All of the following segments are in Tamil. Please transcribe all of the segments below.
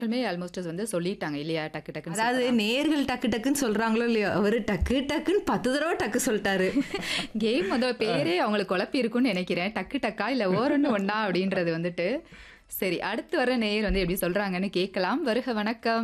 எல்லாருமே ஆல்மோஸ்ட் வந்து சொல்லிட்டாங்க இல்லையா டக்கு டக்குன்னு அதாவது நேர்கள் டக்கு டக்குன்னு சொல்றாங்களோ இல்லையோ அவரு டக்கு டக்குன்னு பத்து தடவை டக்கு சொல்லிட்டாரு கேம் வந்து பேரே அவங்களுக்கு குழப்பி இருக்கும்னு நினைக்கிறேன் டக்கு டக்கா இல்ல ஓரொன்னு ஒண்ணா அப்படின்றது வந்துட்டு சரி அடுத்து வர நேயர் வந்து எப்படி சொல்றாங்கன்னு கேட்கலாம் வருக வணக்கம்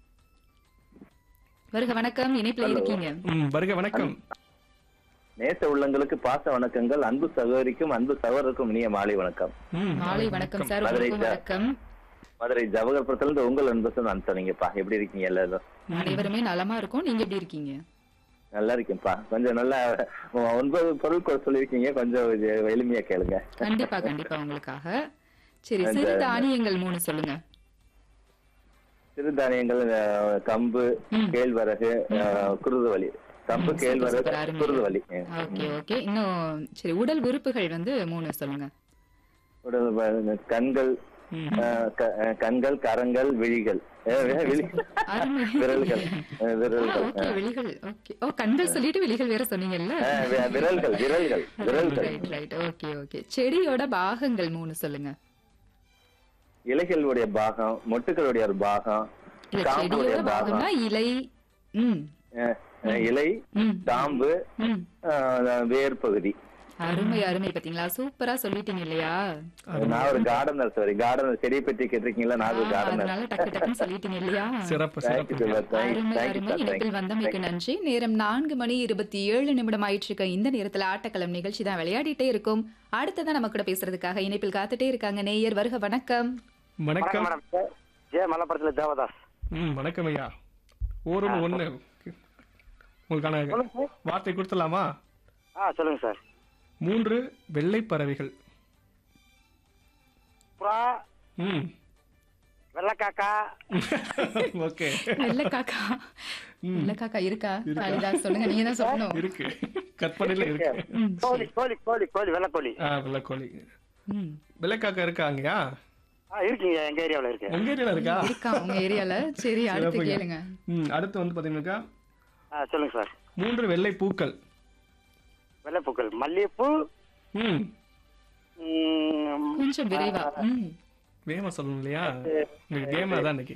வருக வணக்கம் இணைப்புல இருக்கீங்க ம் வருக வணக்கம் நேச உள்ளங்களுக்கு பாச வணக்கங்கள் அன்பு சகோதரிக்கும் அன்பு சகோதரருக்கும் இனிய மாலை வணக்கம் ம் மாலை வணக்கம் சார் மதுரை உங்களுக்கும் சார். வணக்கம் மதுரை ஜவகர்புரத்துல இருந்து உங்கள் அன்பு சொன்ன அனுப்பிச்சீங்கப்பா எப்படி இருக்கீங்க எல்லாரும் அனைவருமே நலமா இருக்கும் நீங்க எப்படி இருக்கீங்க நல்லா இருக்கேன்ப்பா கொஞ்சம் நல்லா ஒன்பது பொருட்கள் சொல்லியிருக்கீங்க கொஞ்சம் இது எளிமையா கேளுங்க கண்டிப்பா கண்டிப்பா உங்களுக்காக சரி சிறு தானியங்கள் மூணு சொல்லுங்க சிறுதானியங்கள் அஹ், கம்பு கேழ்வரகு அஹ், குருதுவலி கம்பு கேழ்வரகு சூப்பர், அருமை. குருதுவலி ஓகே ஓகே இன்னும் சரி உடல் உறுப்புகள் வந்து மூணு சொல்லுங்க உடல் வ- கண்கள் அஹ், க- அஹ், கண்கள் கரங்கள் விழிகள் அஹ், வி- விழி அருமை விரல்கள் அஹ், விரல்கள் ஓகே விழிகள் ஓகே ஓ கண்கள் சொல்லிட்டு விழிகள் வேற சொன்னீங்கல்ல அஹ், வி- விரல்கள் விரல்கள் விரல்கள் ரைட் ரைட் ஓகே ஓகே செடியோட பாகங்கள் மூணு சொல்லுங்க இலைகளுடைய பாகம் மொட்டுக்களுடைய ஒரு பாகம் இல்ல காம்புடைய செடியோட பாகம் பாகம்னா இலை ம் அஹ், அஹ், இலை ம் காம்பு ம் அஹ், வேர் பகுதி அருமை அருமை பாத்தீங்களா சூப்பரா சொல்லிட்டீங்க இல்லையா நான் ஒரு கார்டனர் சாரி கார்டனர் செடியை பற்றி கேட்டிருக்கீங்களா நான் ஒரு ஆ, கார்டனர் அதனால டக்கு டக்குன்னு சொல்லிட்டீங்க இல்லையா சிறப்பு தேங்க்யூ சிறப்பு அருமை அருமை இணைப்பில் வந்தமைக்கு நன்றி நேரம் நான்கு மணி இருபத்தி ஏழு நிமிடம் ஆயிட்டு இருக்க இந்த நேரத்துல ஆட்டக்களம் நிகழ்ச்சி தான் விளையாடிட்டே இருக்கும் அடுத்ததான் நம்ம கூட பேசுறதுக்காக இணைப்பில் காத்துட்டே இருக்காங்க நேயர் வருக வணக்கம் வணக்கம் மேடம் ஜே மலப்புரத்துல தேவதாஸ் ம் வணக்கம் ஐயா ஒரு ஒன்று உங்களுக்கான வார்த்தை கொடுத்துடலாமா ஆ சொல்லுங்க சார் மூன்று வெள்ளை பறவைகள் புறா ம் வெள்ளக்காக்கா ஓகே வெள்ள காக்கா வெள்ள காக்கா இருக்கா காளிதாஸ் சொல்லுங்க நீங்க தான் சொல்லணும் இருக்கு கற்பனையில இருக்கு ம், கோழி கோழி கோழி கோழி வெள்ளக்கோழி ஆ வெள்ளைக்கோழி ம். வெள்ளைக்காக்கா இருக்காங்கயா ஆ இருக்குங்க எங்க ஏரியாவுல இருக்கு உங்க ஏரியால இருக்கா இருக்கா உங்க ஏரியால சரி அடுத்து சிறப்புங்க. கேளுங்க ம் அடுத்து வந்து பாத்தீங்கன்னாக்கா ஆ சொல்லுங்க சார் மூன்று வெள்ளை பூக்கள் வெள்ளைப்பூக்கள் மல்லிகைப்பூ ம் ம், கொஞ்சம் விரைவா ம் வேகமா சொல்லணும் இல்லையா உங்களுக்கு கேம் அதான் இன்னைக்கு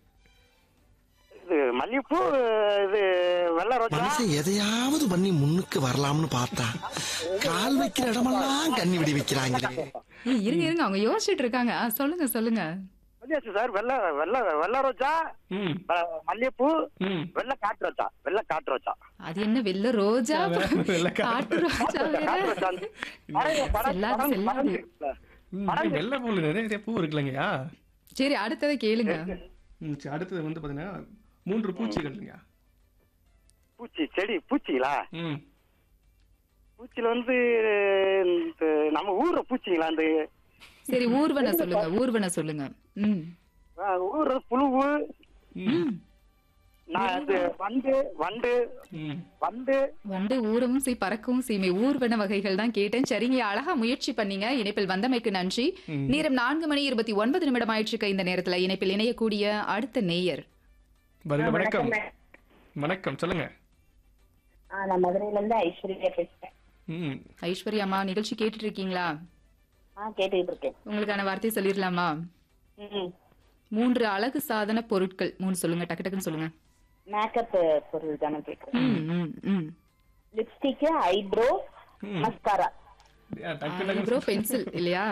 இது மல்லிகைப்பூ இது வெள்ளை ரோஜா மனுஷன் எதையாவது பண்ணி முன்னுக்கு வரலாம்னு பார்த்தா கால் வைக்கிற இடமெல்லாம் கண்ணி விடி வைக்கிறாங்களே ஏய், இருங்க இருங்க அவங்க யோசிச்சுட்டு இருக்காங்க ஆ, சொல்லுங்க சொல்லுங்க சொல்லியாச்சு சார் வெள்ளை வெள்ளை வெள்ளை ரோஜா ம் வெ- மல்லிகைப்பூ ம் வெள்ளை காட்டு ரோஜா வெள்ளை காட்டு ரோஜா அது என்ன வெள்ள ரோஜா வெள்ளை காட்டு காட்டு ரோஜா வேற காட்டு ரோஜா வந்து படகு, படகு, செல்லாது, படகு, செல்லாது. படகு. ம், வெள்ளை பூ நிறைய நிறைய பூ இருக்குல்லங்கய்யா சரி அடுத்ததை கேளுங்க ம் சரி, அடுத்தது வந்து பாத்தீங்கன்னா மூன்று பூச்சிகள்ங்க பூச்சி செடி பூச்சிங்களா ம் பூச்சியில வந்து இந்த நம்ம ஊர்ற பூச்சிங்களா அந்த சரி ஊர்வன சொல்லுங்க ஊர்வன சொல்லுங்க ம் ஆ, ஊர்ற புழுவு ம் நான் இது வண்டு வண்டு ம் வண்டு வண்டு ஊரவும் சீ பறக்கவும் சீமை ஊர்வன வகைகள் தான் கேட்டேன் சரிங்க அழகா முயற்சி பண்ணீங்க இணைப்பில் வந்தமைக்கு நன்றி நேரம் நான்கு மணி இருபத்தி ஒன்பது நிமிடம் ஆயிட்டு இருக்க இந்த நேரத்துல இணைப்பில் இணையக்கூடிய அடுத்த நேயர் வருக வணக்கம் வணக்கம் சொல்லுங்க ஆ, நான் மதுரையில இருந்து ஐஸ்வர்யா பேசுறேன் ம் ஐஸ்வர்யா அம்மா நிகழ்ச்சி கேட்டுட்டு இருக்கீங்களா ஆ கேட்டுக்கிட்டு இருக்கேன் உங்களுக்கான வார்த்தை சொல்லிடலாமா ம் மூன்று அழகு சாதன பொருட்கள் மூணு சொல்லுங்க டக்கு டக்குன்னு சொல்லுங்க மேக்கப் பொருள் தானே கேட்குறேன் ம், ம், ம். லிப்ஸ்டிக் ஐப்ரோ மஸ்காரா ஏன் டக்கு ஐப்ரோ பென்சில் இல்லையா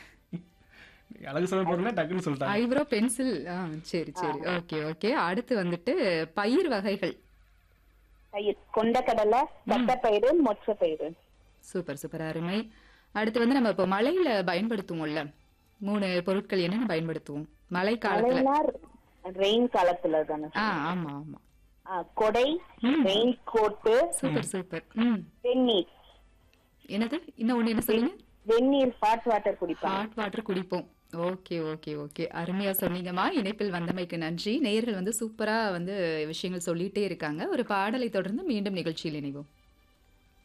டக்கு அழகு சொல்ல போறேன்னா டக்குன்னு சொல்லிட்டாங்க ஐப்ரோ பென்சில் ஆ சரி சரி ஓகே ஓகே அடுத்து வந்துட்டு பயிர் வகைகள் பயிர் கொண்டக்கடலை தட்டைப்பயிறு மொச்சப்பயிறு சூப்பர் சூப்பர் அருமை அடுத்து வந்து நம்ம இப்போ மழையில பயன்படுத்துவோம்ல மூணு பொருட்கள் என்னென்ன பயன்படுத்துவோம் மழை காலத்துல மழைனா ரெயின் காலத்துல தானே ஆ ஆமா ஆமா ஆ, கொடை ரெயின் கோட்டு சூப்பர் சூப்பர் ம் வெந்நீர் என்னது இன்னும் ஒண்ணு என்ன சொல்லுங்க வெந்நீர் ஹாட் வாட்டர் குடிப்பாங்க ஹாட் வாட்டர் குடிப்போம் ஓகே ஓகே ஓகே அருமையா சொன்னீங்கம்மா இணைப்பில் வந்தமைக்கு நன்றி நேயர்கள் வந்து சூப்பரா வந்து விஷயங்கள் சொல்லிட்டே இருக்காங்க ஒரு பாடலை தொடர்ந்து மீண்டும் நிகழ்ச்சியில் இணைவோம்